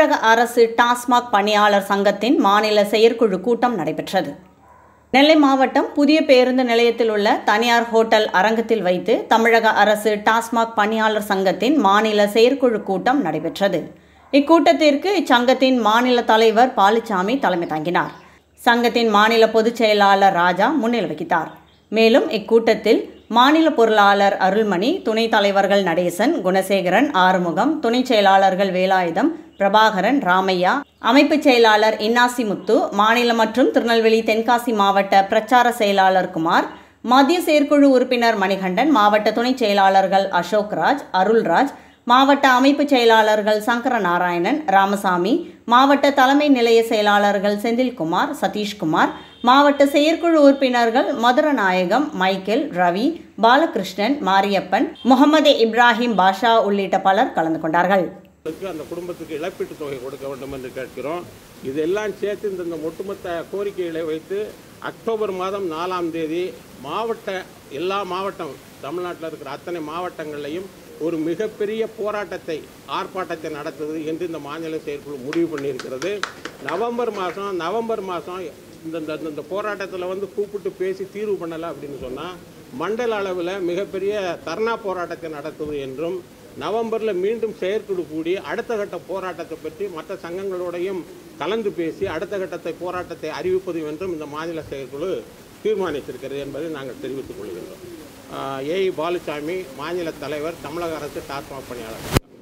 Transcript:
தமிழக அரசு டாஸ்மாக் பணியாளர் சங்கத்தின் மாநில செயற்குழு கூட்டம் நடைபெற்றது நெல்லை மாவட்டம் புதிய பேருந்து நிலையத்தில் உள்ள தனியார் ஹோட்டல் அரங்கத்தில் வைத்து தமிழக அரசு டாஸ்மாக் பணியாளர் சங்கத்தின் மாநில செயற்குழு கூட்டம் நடைபெற்றது இக்கூட்டத்திற்கு இச்சங்கத்தின் மாநில தலைவர் பாலுச்சாமி தலைமை தாங்கினார் சங்கத்தின் மாநில பொதுச் செயலாளர் ராஜா முன்னிலை வகித்தார் மேலும் இக்கூட்டத்தில் மாநில பொருளாளர் அருள்மணி துணைத் தலைவர்கள் நடேசன் குணசேகரன் ஆறுமுகம் துணைச் செயலாளர்கள் வேலாயுதம் பிரபாகரன் ராமையா அமைப்புச் செயலாளர் இன்னாசிமுத்து மாநில மற்றும் திருநெல்வேலி தென்காசி மாவட்ட பிரச்சார செயலாளர் குமார் மத்திய செயற்குழு உறுப்பினர் மணிகண்டன் மாவட்ட துணைச் செயலாளர்கள் அசோக்ராஜ் அருள்ராஜ் மாவட்ட அமைப்புச் செயலாளர்கள் சங்கர நாராயணன் ராமசாமி மாவட்ட தலைமை நிலைய செயலாளர்கள் செந்தில்குமார் சதீஷ்குமார் மாவட்ட செயற்குழு உறுப்பினர்கள் மதுரநாயகம் மைக்கேல் ரவி பாலகிருஷ்ணன் மாரியப்பன் முகமது இப்ராஹிம் பாஷா உள்ளிட்ட பலர் கலந்து கொண்டார்கள் அவர்களுக்கு அந்த குடும்பத்துக்கு இழப்பீட்டுத் தொகை கொடுக்க வேண்டும் என்று கேட்கிறோம் இதெல்லாம் சேர்த்து இந்த இந்த ஒட்டுமொத்த கோரிக்கைகளை வைத்து அக்டோபர் மாதம் நாலாம் தேதி மாவட்ட எல்லா மாவட்டம் தமிழ்நாட்டில் இருக்கிற அத்தனை மாவட்டங்கள்லையும் ஒரு மிகப்பெரிய போராட்டத்தை ஆர்ப்பாட்டத்தை நடத்துவது என்று இந்த மாநில செயற்குழு முடிவு பண்ணியிருக்கிறது நவம்பர் மாதம் நவம்பர் மாதம் இந்த இந்த- இந்த போராட்டத்தில் வந்து கூப்பிட்டு பேசி தீர்வு பண்ணலை அப்படின்னு சொன்னால் மண்டல அளவில் மிகப்பெரிய தர்ணா போராட்டத்தை நடத்துவது என்றும் நவம்பரில் மீண்டும் செயற்குழு கூடி அடுத்த கட்ட போராட்டத்தை பற்றி மற்ற சங்கங்களோடையும் கலந்து பேசி அடுத்த கட்டத்தை போராட்டத்தை அறிவிப்பது என்றும் இந்த மாநில செயற்குழு தீர்மானித்திருக்கிறது என்பதை நாங்கள் தெரிவித்துக் கொள்கின்றோம் ஏஐ பாலுசாமி மாநில தலைவர் தமிழக அரசு டாஸ்மாக் பணியாளர்